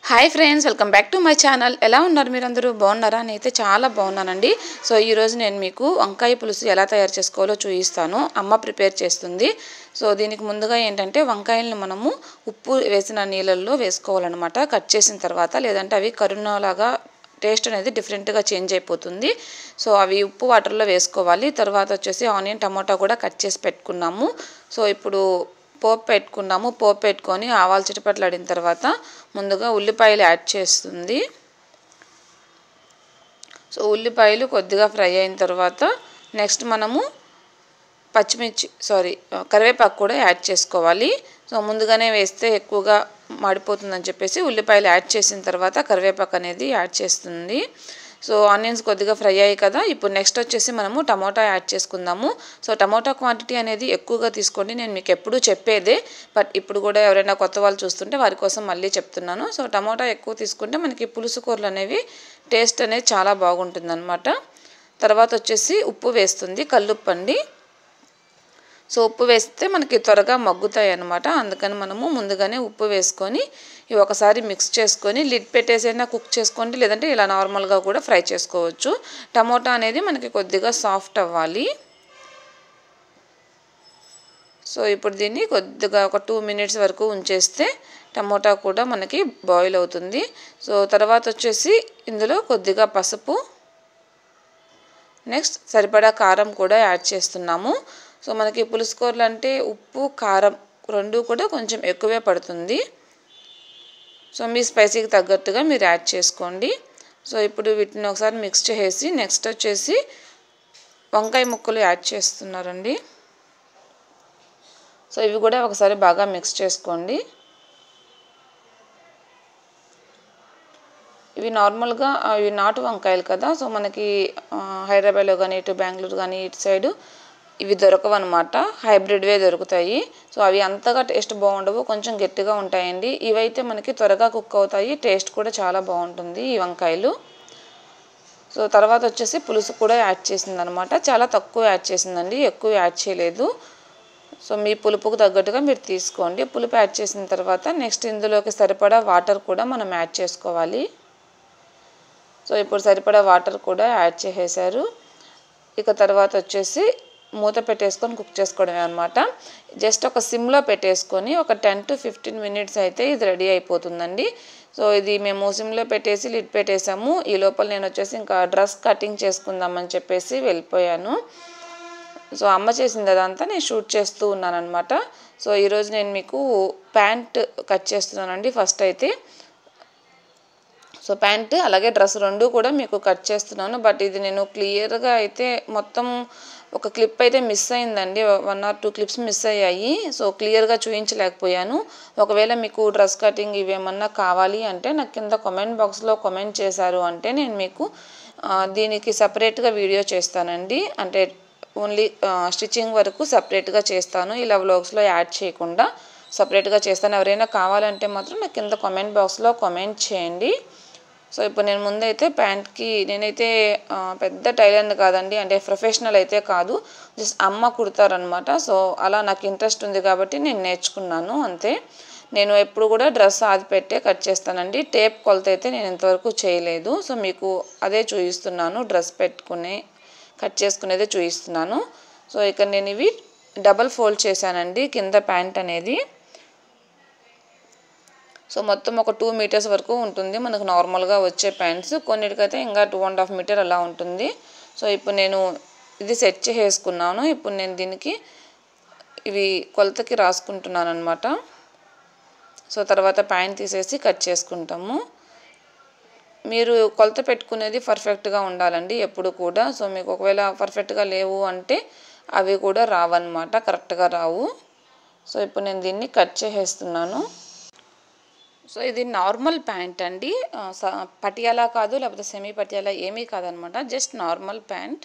hi friends welcome back to my channel ఎలా ఉన్నారు మీరందరూ బాగున్నారా నేనైతే చాలా బాగున్నానండి సో ఈరోజు నేను మీకు వంకాయ పులుసు ఎలా తయారు చేసుకోవాలో చూపిస్తాను అమ్మ ప్రిపేర్ చేస్తుంది సో దీనికి ముందుగా ఏంటంటే వంకాయలను మనము ఉప్పు వేసిన నీళ్ళల్లో వేసుకోవాలన్నమాట కట్ చేసిన తర్వాత లేదంటే అవి కరుణలాగా టేస్ట్ అనేది డిఫరెంట్గా చేంజ్ అయిపోతుంది సో అవి ఉప్పు వాటర్లో వేసుకోవాలి తర్వాత వచ్చేసి ఆనియన్ టమాటా కూడా కట్ చేసి పెట్టుకున్నాము సో ఇప్పుడు పోపు పెట్టుకున్నాము పోపు పెట్టుకొని ఆవాలు చిటపట్లాడిన తర్వాత ముందుగా ఉల్లిపాయలు యాడ్ చేస్తుంది సో ఉల్లిపాయలు కొద్దిగా ఫ్రై అయిన తర్వాత నెక్స్ట్ మనము పచ్చిమిర్చి సారీ కరివేపాకు కూడా యాడ్ చేసుకోవాలి సో ముందుగానే వేస్తే ఎక్కువగా మాడిపోతుందని చెప్పేసి ఉల్లిపాయలు యాడ్ చేసిన తర్వాత కరివేపాకు అనేది యాడ్ చేస్తుంది సో ఆనియన్స్ కొద్దిగా ఫ్రై అయ్యాయి కదా ఇప్పుడు నెక్స్ట్ వచ్చేసి మనము టమోటా యాడ్ చేసుకుందాము సో టమోటా క్వాంటిటీ అనేది ఎక్కువగా తీసుకోండి నేను మీకు ఎప్పుడూ చెప్పేదే బట్ ఇప్పుడు కూడా ఎవరైనా కొత్త వాళ్ళు చూస్తుంటే వారి కోసం మళ్ళీ చెప్తున్నాను సో టమోటా ఎక్కువ తీసుకుంటే మనకి పులుసు కూరలు అనేవి టేస్ట్ అనేది చాలా బాగుంటుంది తర్వాత వచ్చేసి ఉప్పు వేస్తుంది కల్లుప్పు అండి సో ఉప్పు వేస్తే మనకి త్వరగా మగ్గుతాయి అన్నమాట అందుకని మనము ముందుగానే ఉప్పు వేసుకొని ఇవి ఒకసారి మిక్స్ చేసుకొని లిడ్ పెట్టేసైనా కుక్ చేసుకోండి లేదంటే ఇలా నార్మల్గా కూడా ఫ్రై చేసుకోవచ్చు టమోటా అనేది మనకి కొద్దిగా సాఫ్ట్ అవ్వాలి సో ఇప్పుడు దీన్ని కొద్దిగా ఒక టూ మినిట్స్ వరకు ఉంచేస్తే టమోటా కూడా మనకి బాయిల్ అవుతుంది సో తర్వాత వచ్చేసి ఇందులో కొద్దిగా పసుపు నెక్స్ట్ సరిపడా కారం కూడా యాడ్ చేస్తున్నాము సో మనకి పులుసు కూరలు అంటే ఉప్పు కారం రెండు కూడా కొంచెం ఎక్కువే పడుతుంది సో మీ స్పైసీకి తగ్గట్టుగా మీరు యాడ్ చేసుకోండి సో ఇప్పుడు వీటిని ఒకసారి మిక్స్ చేసేసి నెక్స్ట్ వచ్చేసి వంకాయ ముక్కలు యాడ్ చేస్తున్నారండి సో ఇవి కూడా ఒకసారి బాగా మిక్స్ చేసుకోండి ఇవి నార్మల్గా ఇవి నాటు వంకాయలు కదా సో మనకి హైదరాబాద్లో కానీ ఇటు బెంగళూరు కానీ ఇటు సైడు ఇవి దొరకవు అనమాట హైబ్రిడ్వే దొరుకుతాయి సో అవి అంతగా టేస్ట్ బాగుండవు కొంచెం గట్టిగా ఉంటాయండి ఇవైతే మనకి త్వరగా కుక్ అవుతాయి టేస్ట్ కూడా చాలా బాగుంటుంది ఈ వంకాయలు సో తర్వాత వచ్చేసి పులుసు కూడా యాడ్ చేసింది అనమాట చాలా తక్కువ యాడ్ చేసిందండి ఎక్కువ యాడ్ చేయలేదు సో మీ పులుపుకు తగ్గట్టుగా మీరు తీసుకోండి పులుపు యాడ్ చేసిన తర్వాత నెక్స్ట్ ఇందులోకి సరిపడా వాటర్ కూడా మనం యాడ్ చేసుకోవాలి సో ఇప్పుడు సరిపడా వాటర్ కూడా యాడ్ చేసేసారు ఇక తర్వాత వచ్చేసి మూత పెట్టేసుకొని కుక్ చేసుకోవడమే అనమాట జస్ట్ ఒక సిమ్లో పెట్టేసుకొని ఒక టెన్ టు ఫిఫ్టీన్ మినిట్స్ అయితే ఇది రెడీ అయిపోతుందండి సో ఇది మేము సిమ్లో పెట్టేసి లిడ్ పెట్టేసాము ఈ లోపల నేను వచ్చేసి ఇంకా డ్రెస్ కటింగ్ చేసుకుందామని చెప్పేసి వెళ్ళిపోయాను సో అమ్మ చేసింది అదంతా నేను షూట్ చేస్తూ ఉన్నాను అనమాట సో ఈరోజు నేను మీకు ప్యాంట్ కట్ చేస్తున్నానండి ఫస్ట్ అయితే సో ప్యాంట్ అలాగే డ్రెస్ రెండు కూడా మీకు కట్ చేస్తున్నాను బట్ ఇది నేను క్లియర్గా అయితే మొత్తం ఒక క్లిప్ అయితే మిస్ అయిందండి one or two clips miss అయ్యాయి సో క్లియర్గా చూపించలేకపోయాను ఒకవేళ మీకు డ్రెస్ కటింగ్ ఇవేమన్నా కావాలి అంటే నాకు కింద కామెంట్ బాక్స్లో కామెంట్ చేశారు అంటే నేను మీకు దీనికి సపరేట్గా వీడియో చేస్తానండి అంటే ఓన్లీ స్టిచ్చింగ్ వరకు సపరేట్గా చేస్తాను ఇలా వ్లాగ్స్లో యాడ్ చేయకుండా సపరేట్గా చేస్తాను ఎవరైనా కావాలంటే మాత్రం నాకు కింద కామెంట్ బాక్స్లో కామెంట్ చేయండి సో ఇప్పుడు నేను ముందైతే ప్యాంట్కి నేనైతే పెద్ద టైలర్ని కాదండి అంటే ప్రొఫెషనల్ అయితే కాదు జస్ట్ అమ్మ కుడతారనమాట సో అలా నాకు ఇంట్రెస్ట్ ఉంది కాబట్టి నేను నేర్చుకున్నాను అంతే నేను ఎప్పుడు కూడా డ్రెస్ ఆది పెట్టే కట్ చేస్తానండి టేప్ కొలత అయితే నేను ఇంతవరకు చేయలేదు సో మీకు అదే చూపిస్తున్నాను డ్రెస్ పెట్టుకునే కట్ చేసుకునేదే చూపిస్తున్నాను సో ఇక్కడ నేను ఇవి డబల్ ఫోల్డ్ చేశానండి కింద ప్యాంట్ అనేది సో మొత్తం ఒక టూ మీటర్స్ వరకు ఉంటుంది మనకు నార్మల్గా వచ్చే ప్యాంట్స్ కొన్నిటికైతే ఇంకా టూ అండ్ హాఫ్ మీటర్ అలా ఉంటుంది సో ఇప్పుడు నేను ఇది సెట్ చేసుకున్నాను ఇప్పుడు నేను దీనికి ఇవి కొలతకి రాసుకుంటున్నాను అనమాట సో తర్వాత ప్యాంట్ తీసేసి కట్ చేసుకుంటాము మీరు కొలత పెట్టుకునేది పర్ఫెక్ట్గా ఉండాలండి ఎప్పుడు కూడా సో మీకు ఒకవేళ పర్ఫెక్ట్గా లేవు అంటే అవి కూడా రావన్నమాట కరెక్ట్గా రావు సో ఇప్పుడు నేను దీన్ని కట్ చేసేస్తున్నాను సో ఇది నార్మల్ ప్యాంట్ అండి పటియాలా కాదు లేకపోతే సెమీ పటియాలా ఏమీ కాదనమాట జస్ట్ నార్మల్ ప్యాంట్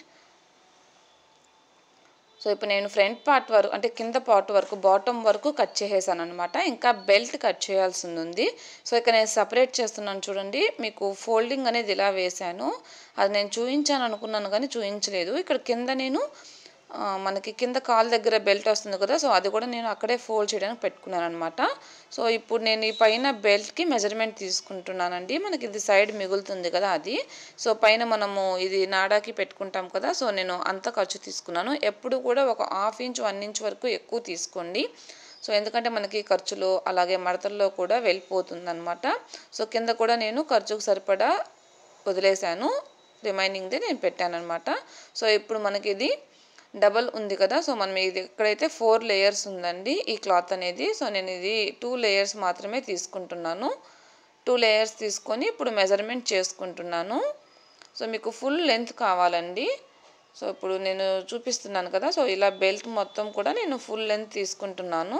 సో ఇప్పుడు నేను ఫ్రంట్ పార్ట్ వరకు అంటే కింద పార్ట్ వరకు బాటమ్ వరకు కట్ చేసేసాను అనమాట ఇంకా బెల్ట్ కట్ చేయాల్సి ఉంది సో ఇక్కడ నేను సపరేట్ చేస్తున్నాను చూడండి మీకు ఫోల్డింగ్ అనేది ఇలా వేశాను అది నేను చూపించాను అనుకున్నాను కానీ చూపించలేదు ఇక్కడ కింద నేను ఆ, మనకి కింద కాలు దగ్గర బెల్ట్ వస్తుంది కదా సో అది కూడా నేను అక్కడే ఫోల్డ్ చేయడానికి పెట్టుకున్నాను అనమాట సో ఇప్పుడు నేను ఈ పైన బెల్ట్కి మెజర్మెంట్ తీసుకుంటున్నానండి మనకి ఇది సైడ్ మిగులుతుంది కదా అది సో పైన మనము ఇది నాడాకి పెట్టుకుంటాం కదా సో నేను అంత ఖర్చు తీసుకున్నాను ఎప్పుడు కూడా ఒక హాఫ్ ఇంచ్ వన్ ఇంచ్ వరకు ఎక్కువ తీసుకోండి సో ఎందుకంటే మనకి ఖర్చులు అలాగే మడతల్లో కూడా వెళ్ళిపోతుంది అనమాట సో కింద కూడా నేను ఖర్చుకు సరిపడా వదిలేశాను రిమైనింగ్ది నేను పెట్టాను అనమాట సో ఇప్పుడు మనకి ఇది డబల్ ఉంది కదా సో మనం ఇది ఇక్కడైతే ఫోర్ లేయర్స్ ఉందండి ఈ క్లాత్ అనేది సో నేను ఇది టూ లేయర్స్ మాత్రమే తీసుకుంటున్నాను టూ లేయర్స్ తీసుకొని ఇప్పుడు మెజర్మెంట్ చేసుకుంటున్నాను సో మీకు ఫుల్ లెంత్ కావాలండి సో ఇప్పుడు నేను చూపిస్తున్నాను కదా సో ఇలా బెల్ట్ మొత్తం కూడా నేను ఫుల్ లెంత్ తీసుకుంటున్నాను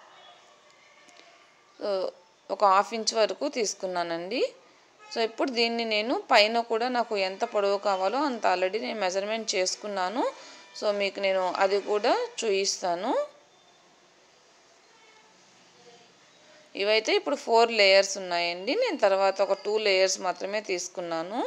సో ఒక హాఫ్ ఇంచ్ వరకు తీసుకున్నానండి సో ఇప్పుడు దీన్ని నేను పైన కూడా నాకు ఎంత పొడవు కావాలో అంత ఆల్రెడీ నేను మెజర్మెంట్ చేసుకున్నాను సో మీకు నేను అది కూడా చూపిస్తాను ఇవైతే ఇప్పుడు ఫోర్ లేయర్స్ ఉన్నాయండి నేను తర్వాత ఒక టూ లేయర్స్ మాత్రమే తీసుకున్నాను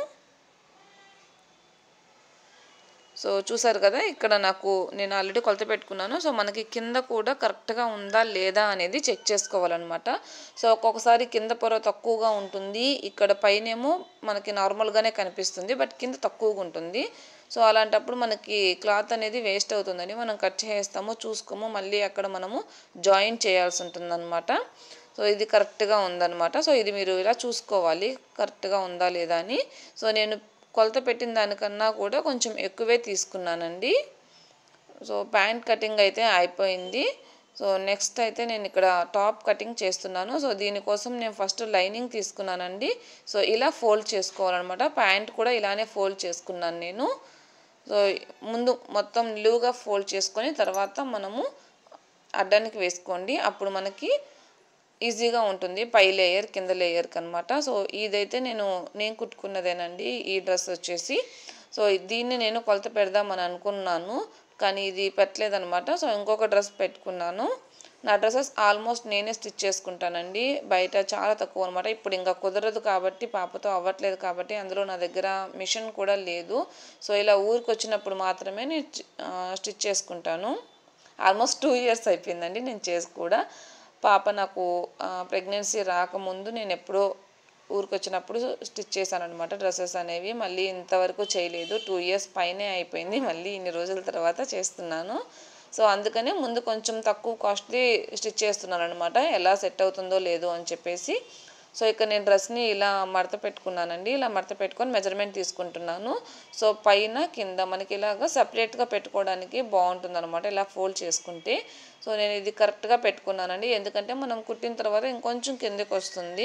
సో చూసారు కదా ఇక్కడ నాకు నేను ఆల్రెడీ కొలత పెట్టుకున్నాను సో మనకి కింద కూడా కరెక్ట్గా ఉందా లేదా అనేది చెక్ చేసుకోవాలన్నమాట సో ఒక్కొక్కసారి కింద పొర తక్కువగా ఉంటుంది ఇక్కడ పైనేమో మనకి నార్మల్గానే కనిపిస్తుంది బట్ కింద తక్కువగా ఉంటుంది సో అలాంటప్పుడు మనకి క్లాత్ అనేది వేస్ట్ అవుతుందండి మనం కట్ చేస్తాము చూసుకోము మళ్ళీ అక్కడ మనము జాయిన్ చేయాల్సి ఉంటుందన్నమాట సో ఇది కరెక్ట్గా ఉందన్నమాట సో ఇది మీరు ఇలా చూసుకోవాలి కరెక్ట్గా ఉందా లేదా అని సో నేను కొలత పెట్టిన దానికన్నా కూడా కొంచెం ఎక్కువే తీసుకున్నానండి సో ప్యాంట్ కటింగ్ అయితే అయిపోయింది సో నెక్స్ట్ అయితే నేను ఇక్కడ టాప్ కటింగ్ చేస్తున్నాను సో దీనికోసం నేను ఫస్ట్ లైనింగ్ తీసుకున్నానండి సో ఇలా ఫోల్డ్ చేసుకోవాలన్నమాట ప్యాంట్ కూడా ఇలానే ఫోల్డ్ చేసుకున్నాను నేను సో ముందు మొత్తం నిలువుగా ఫోల్డ్ చేసుకొని తర్వాత మనము అడ్డానికి వేసుకోండి అప్పుడు మనకి ఈజీగా ఉంటుంది పై లేయర్ కింద లేయర్కి అనమాట సో ఇదైతే నేను నేను కుట్టుకున్నదేనండి ఈ డ్రెస్ వచ్చేసి సో దీన్ని నేను కొలత పెడదామని అనుకున్నాను కానీ ఇది పెట్టలేదనమాట సో ఇంకొక డ్రెస్ పెట్టుకున్నాను నా డ్రెస్సెస్ ఆల్మోస్ట్ నేనే స్టిచ్ చేసుకుంటానండి బయట చాలా తక్కువ అనమాట ఇప్పుడు ఇంకా కుదరదు కాబట్టి పాపతో అవ్వట్లేదు కాబట్టి అందులో నా దగ్గర మిషన్ కూడా లేదు సో ఇలా ఊరికి వచ్చినప్పుడు మాత్రమే నేను స్టిచ్ చేసుకుంటాను ఆల్మోస్ట్ టూ ఇయర్స్ అయిపోయిందండి నేను చేసి కూడా పాప నాకు ప్రెగ్నెన్సీ రాకముందు నేను ఎప్పుడో ఊరికి వచ్చినప్పుడు స్టిచ్ చేశాను అనమాట డ్రెస్సెస్ అనేవి మళ్ళీ ఇంతవరకు చేయలేదు టూ ఇయర్స్ పైనే అయిపోయింది మళ్ళీ ఇన్ని రోజుల తర్వాత చేస్తున్నాను సో అందుకనే ముందు కొంచెం తక్కువ కాస్ట్లీ స్టిచ్ చేస్తున్నాను అనమాట ఎలా సెట్ అవుతుందో లేదో అని చెప్పేసి సో ఇక్కడ నేను డ్రెస్ని ఇలా మడత పెట్టుకున్నానండి ఇలా మడత పెట్టుకొని మెజర్మెంట్ తీసుకుంటున్నాను సో పైన కింద మనకి ఇలాగ సపరేట్గా పెట్టుకోవడానికి బాగుంటుంది అనమాట ఇలా ఫోల్డ్ చేసుకుంటే సో నేను ఇది కరెక్ట్గా పెట్టుకున్నానండి ఎందుకంటే మనం కుట్టిన తర్వాత ఇంకొంచెం కిందకి వస్తుంది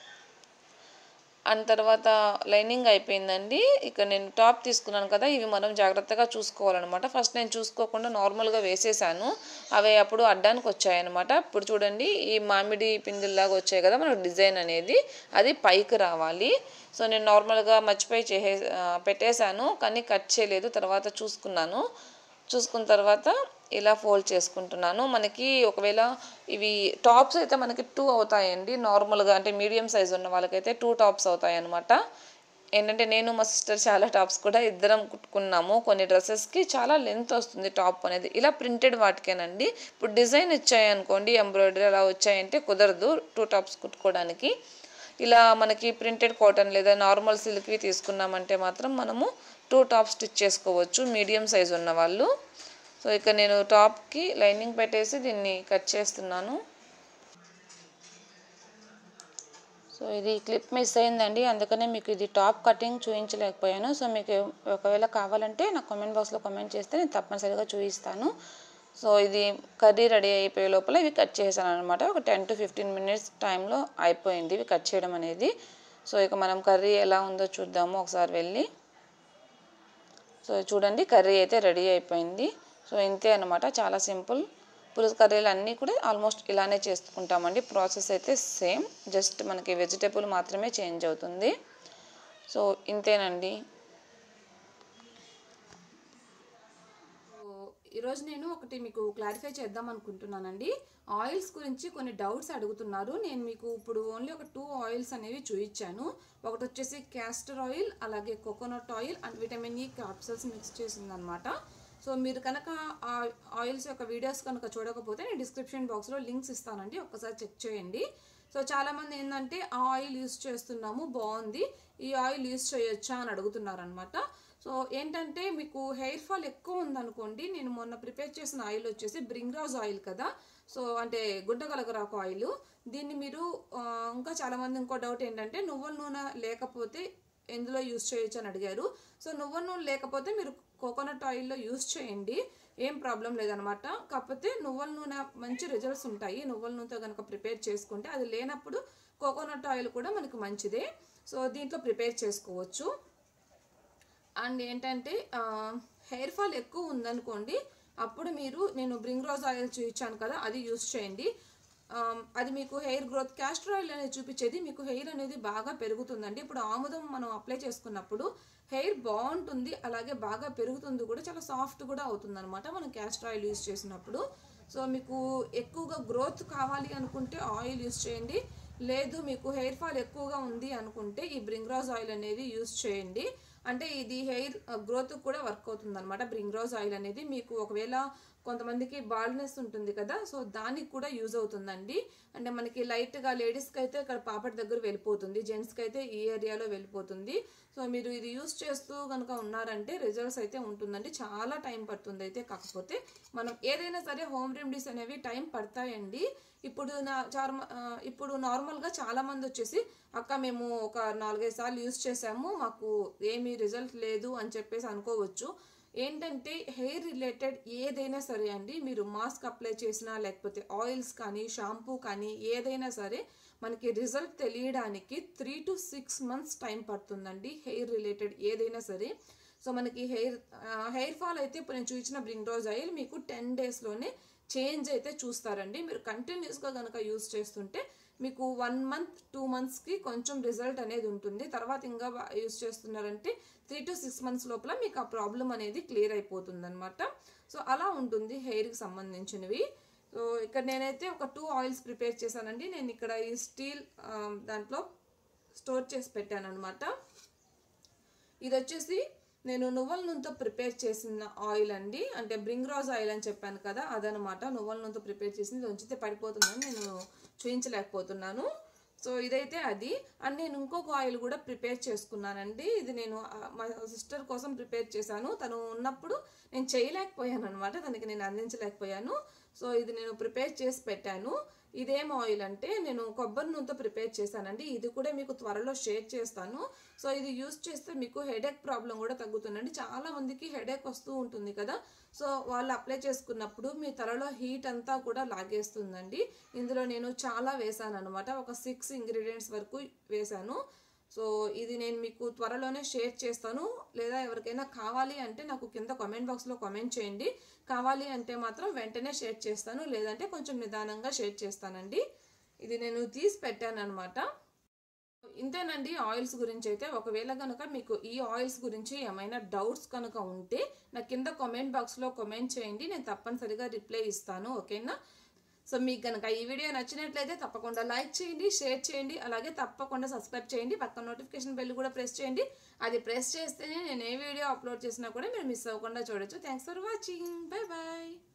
అండ్ తర్వాత లైనింగ్ అయిపోయిందండి ఇక్కడ నేను టాప్ తీసుకున్నాను కదా ఇవి మనం జాగ్రత్తగా చూసుకోవాలన్నమాట ఫస్ట్ నేను చూసుకోకుండా నార్మల్గా వేసేసాను అవి అప్పుడు అడ్డానికి వచ్చాయన్నమాట ఇప్పుడు చూడండి ఈ మామిడి పిందిల్లాగా వచ్చాయి కదా మనకు డిజైన్ అనేది అది పైకి రావాలి సో నేను నార్మల్గా మర్చిపోయి చేసే పెట్టేశాను కానీ కట్ చేయలేదు తర్వాత చూసుకున్నాను చూసుకున్న తర్వాత ఇలా ఫోల్డ్ చేసుకుంటున్నాను మనకి ఒకవేళ ఇవి టాప్స్ అయితే మనకి టూ అవుతాయండి నార్మల్గా అంటే మీడియం సైజ్ ఉన్న వాళ్ళకైతే టూ టాప్స్ అవుతాయి అనమాట ఏంటంటే నేను మా సిస్టర్ చాలా టాప్స్ కూడా ఇద్దరం కుట్టుకున్నాము కొన్ని డ్రెస్సెస్కి చాలా లెంత్ వస్తుంది టాప్ అనేది ఇలా ప్రింటెడ్ వాటికేనండి ఇప్పుడు డిజైన్ ఇచ్చాయనుకోండి ఎంబ్రాయిడరీ అలా వచ్చాయంటే కుదరదు టూ టాప్స్ కుట్టుకోవడానికి ఇలా మనకి ప్రింటెడ్ కాటన్ లేదా నార్మల్ సిల్క్వి తీసుకున్నామంటే మాత్రం మనము టూ టాప్ స్టిచ్ చేసుకోవచ్చు మీడియం సైజ్ ఉన్న వాళ్ళు సో ఇక్కడ నేను టాప్కి లైనింగ్ పెట్టేసి దీన్ని కట్ చేస్తున్నాను సో ఇది క్లిప్ మిస్ అయిందండి అందుకనే మీకు ఇది టాప్ కటింగ్ చూపించలేకపోయాను సో మీకు ఒకవేళ కావాలంటే నాకు కామెంట్ బాక్స్లో కామెంట్ చేస్తే నేను తప్పనిసరిగా చూపిస్తాను సో ఇది కర్రీ రెడీ అయిపోయే లోపల ఇవి కట్ చేశాను అనమాట ఒక టెన్ టు ఫిఫ్టీన్ మినిట్స్ టైంలో అయిపోయింది ఇవి కట్ చేయడం అనేది సో ఇక మనం కర్రీ ఎలా ఉందో చూద్దాము ఒకసారి వెళ్ళి సో చూడండి కర్రీ అయితే రెడీ అయిపోయింది సో ఇంతే అనమాట చాలా సింపుల్ పులుసు కర్రీలు అన్నీ కూడా ఆల్మోస్ట్ ఇలానే చేసుకుంటామండి ప్రాసెస్ అయితే సేమ్ జస్ట్ మనకి వెజిటేబుల్ మాత్రమే చేంజ్ అవుతుంది సో ఇంతేనండి ఈరోజు నేను ఒకటి మీకు క్లారిఫై చేద్దాం అనుకుంటున్నానండి ఆయిల్స్ గురించి కొన్ని డౌట్స్ అడుగుతున్నారు నేను మీకు ఇప్పుడు ఓన్లీ ఒక టూ ఆయిల్స్ అనేవి చూపించాను ఒకటి వచ్చేసి క్యాస్టర్ ఆయిల్ అలాగే coconut oil and vitamin E capsules mix చేసిందనమాట సో మీరు కనుక ఆ ఆయిల్స్ యొక్క వీడియోస్ కనుక చూడకపోతే నేను డిస్క్రిప్షన్ బాక్స్లో లింక్స్ ఇస్తానండి ఒక్కసారి చెక్ చేయండి సో చాలామంది ఏంటంటే ఆ ఆయిల్ యూస్ చేస్తున్నాము బాగుంది ఈ ఆయిల్ యూస్ చేయొచ్చా అని అడుగుతున్నారనమాట సో ఏంటంటే మీకు హెయిర్ ఫాల్ ఎక్కువ ఉందనుకోండి నేను మొన్న ప్రిపేర్ చేసిన ఆయిల్ వచ్చేసి బ్రింగ్రాజ్ ఆయిల్ కదా సో అంటే గుడ్డగలగరాకు ఆయిల్ దీన్ని మీరు ఆ, ఇంకా చాలామంది ఇంకో డౌట్ ఏంటంటే నువ్వుల నూనె లేకపోతే ఎందులో యూస్ చేయొచ్చు అని అడిగారు సో నువ్వుల నూనె లేకపోతే మీరు కోకోనట్ ఆయిల్లో యూస్ చేయండి ఏం ప్రాబ్లం లేదనమాట కాకపోతే నువ్వుల నూనె మంచి రిజల్ట్స్ ఉంటాయి నువ్వుల నూనెతో కనుక ప్రిపేర్ చేసుకుంటే అది లేనప్పుడు కోకోనట్ ఆయిల్ కూడా మనకి మంచిదే సో దీంట్లో ప్రిపేర్ చేసుకోవచ్చు అండ్ ఏంటంటే హెయిర్ ఫాల్ ఎక్కువ ఉందనుకోండి అప్పుడు మీరు నేను బ్రింగ్ రోజ్ ఆయిల్ చూపించాను కదా అది యూస్ చేయండి ఆ, అది మీకు హెయిర్ గ్రోత్ క్యాస్టర్ ఆయిల్ అనేది చూపించేది మీకు హెయిర్ అనేది బాగా పెరుగుతుందండి ఇప్పుడు ఆముదం మనం అప్లై చేసుకున్నప్పుడు హెయిర్ బాగుంటుంది అలాగే బాగా పెరుగుతుంది కూడా చాలా సాఫ్ట్ కూడా అవుతుంది అనమాట మనం క్యాస్టర్ ఆయిల్ యూస్ చేసినప్పుడు సో మీకు ఎక్కువగా గ్రోత్ కావాలి అనుకుంటే ఆయిల్ యూస్ చేయండి లేదు మీకు హెయిర్ ఫాల్ ఎక్కువగా ఉంది అనుకుంటే ఈ బ్రింగ్రాజ్ ఆయిల్ అనేది యూస్ చేయండి అంటే ఇది హెయిర్ గ్రోత్ కూడా వర్క్ అవుతుంది అనమాట బ్రింగ్రాజ్ ఆయిల్ అనేది మీకు ఒకవేళ కొంతమందికి బాల్నెస్ ఉంటుంది కదా సో దానికి కూడా యూజ్ అవుతుందండి అంటే మనకి లైట్గా లేడీస్కి అయితే ఇక్కడ పాపటి దగ్గర వెళ్ళిపోతుంది జెంట్స్కి అయితే ఈ ఏరియాలో వెళ్ళిపోతుంది సో మీరు ఇది యూస్ చేస్తూ కనుక ఉన్నారంటే రిజల్ట్స్ అయితే ఉంటుందండి చాలా టైం పడుతుంది అయితే కాకపోతే మనం ఏదైనా సరే హోమ్ రెమెడీస్ అనేవి టైం పడతాయండి ఇప్పుడు నా చార్మ ఆ, ఇప్పుడు నార్మల్గా చాలామంది వచ్చేసి అక్క మేము ఒక నాలుగైదు సార్లు యూస్ చేసాము మాకు ఏమీ రిజల్ట్ లేదు అని చెప్పేసి అనుకోవచ్చు ఏంటంటే హెయిర్ రిలేటెడ్ ఏదైనా సరే అండి మీరు మాస్క్ అప్లై చేసినా లేకపోతే ఆయిల్స్ కానీ షాంపూ కానీ ఏదైనా సరే మనకి రిజల్ట్ తెలియడానికి three to six months time పడుతుందండి హెయిర్ రిలేటెడ్ ఏదైనా సరే సో మనకి హెయిర్ హెయిర్ ఫాల్ అయితే ఇప్పుడు నేను చూపించిన బ్రింగ్ రోజ్ ఆయిల్ మీకు టెన్ డేస్లోనే చేంజ్ అయితే చూస్తారండి మీరు కంటిన్యూస్గా కనుక యూస్ చేస్తుంటే మీకు వన్ మంత్ టూ మంత్స్కి కొంచెం రిజల్ట్ అనేది ఉంటుంది తర్వాత ఇంకా యూస్ చేస్తున్నారంటే త్రీ టు సిక్స్ మంత్స్ లోపల మీకు ఆ ప్రాబ్లం అనేది క్లియర్ అయిపోతుంది అనమాట సో అలా ఉంటుంది హెయిర్కి సంబంధించినవి సో ఇక్కడ నేనైతే ఒక టూ ఆయిల్స్ ప్రిపేర్ చేశానండి నేను ఇక్కడ ఈ స్టీల్ దాంట్లో స్టోర్ చేసి పెట్టాను అనమాట ఇది వచ్చేసి నేను నువ్వుల నూనెతో ప్రిపేర్ చేసిన ఆయిల్ అండి అంటే బ్రింగ్ రాజ్ ఆయిల్ అని చెప్పాను కదా అదనమాట నువ్వుల నూనెతో ప్రిపేర్ చేసింది ఉంచితే పడిపోతుందని నేను చూపించలేకపోతున్నాను సో ఇదైతే అది అండ్ నేను ఇంకొక ఆయిల్ కూడా ప్రిపేర్ చేసుకున్నానండి ఇది నేను ఆ, మా సిస్టర్ కోసం ప్రిపేర్ చేశాను తను ఉన్నప్పుడు నేను చేయలేకపోయాను అనమాట తనకి నేను అందించలేకపోయాను సో ఇది నేను ప్రిపేర్ చేసి పెట్టాను ఇదేం ఆయిల్ అంటే నేను కొబ్బరి నూనెతో ప్రిపేర్ చేశానండి ఇది కూడా మీకు త్వరలో షేర్ చేస్తాను సో ఇది యూస్ చేస్తే మీకు హెడేక్ ప్రాబ్లం కూడా తగ్గుతుందండి చాలా మందికి హెడేక్ వస్తూ ఉంటుంది కదా సో వాళ్ళు అప్లై చేసుకున్నప్పుడు మీ తలలో హీట్ అంతా కూడా లాగేస్తుందండి ఇందులో నేను చాలా వేసాను అనమాట ఒక సిక్స్ ఇంగ్రీడియంట్స్ వరకు వేశాను సో ఇది నేను మీకు త్వరలోనే షేర్ చేస్తాను లేదా ఎవరికైనా కావాలి అంటే నాకు కింద కామెంట్ బాక్స్లో కామెంట్ చేయండి కావాలి అంటే మాత్రం వెంటనే షేర్ చేస్తాను లేదంటే కొంచెం నిదానంగా షేర్ చేస్తానండి ఇది నేను తీసి పెట్టాను అనమాట ఇంతేనండి ఆయిల్స్ గురించి అయితే ఒకవేళ కనుక మీకు ఈ ఆయిల్స్ గురించి ఏమైనా డౌట్స్ కనుక ఉంటే నా కింద కామెంట్ బాక్స్లో కామెంట్ చేయండి నేను తప్పనిసరిగా రిప్లై ఇస్తాను ఓకేనా సో మీకు కనుక ఈ వీడియో నచ్చినట్లయితే తప్పకుండా లైక్ చేయండి షేర్ చేయండి అలాగే తప్పకుండా సబ్స్క్రైబ్ చేయండి పక్కన నోటిఫికేషన్ బెల్ కూడా ప్రెస్ చేయండి అది ప్రెస్ చేస్తేనే నేను ఏ వీడియో అప్లోడ్ చేసినా కూడా మీరు మిస్ అవ్వకుండా చూడొచ్చు thanks for watching bye bye